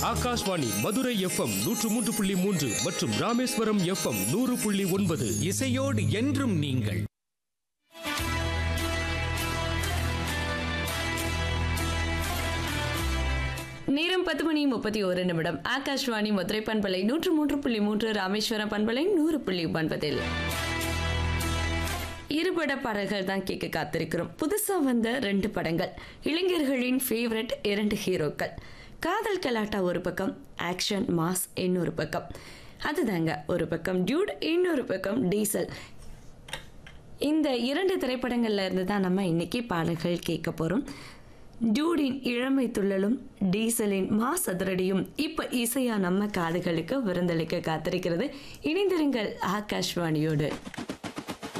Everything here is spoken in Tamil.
ஆகாஷ்வாணி மதுரை எஃப்எம் நூற்று மூன்று புள்ளி மூன்று மற்றும் ராமேஸ்வரம் எஃப்எம் நூறு புள்ளி ஒன்பது இசையோடு என்றும் நீங்கள் நேரம் பத்து மணி முப்பத்தி ஒரு நிமிடம் ஆகாஷ்வாணி மதுரை பண்பலை நூற்று மூன்று புள்ளி மூன்று ராமேஸ்வரம் பண்பலை நூறு புள்ளி ஒன்பதில் இருபட பாடல்கள் தான் கேட்க காத்திருக்கிறோம் புதுசா வந்த ரெண்டு படங்கள் இளைஞர்களின் ஃபேவரட் இரண்டு ஹீரோக்கள் காதல் கலாட்டா ஒரு பக்கம் ஆக்ஷன் மாஸ் இன்னொரு பக்கம் அதுதாங்க ஒரு பக்கம் டியூட் இன்னொரு பக்கம் டீசல் இந்த இரண்டு திரைப்படங்கள்ல இருந்து தான் நம்ம இன்னைக்கு பாடல்கள் கேட்க போறோம் டியூடின் இளமை துள்ளலும் டீசலின் மாஸ் அதிரடியும் இப்ப இசையா நம்ம காதுகளுக்கு விருந்தளிக்க காத்திருக்கிறது இணைந்திருங்கள் ஆகாஷ்வாணியோடு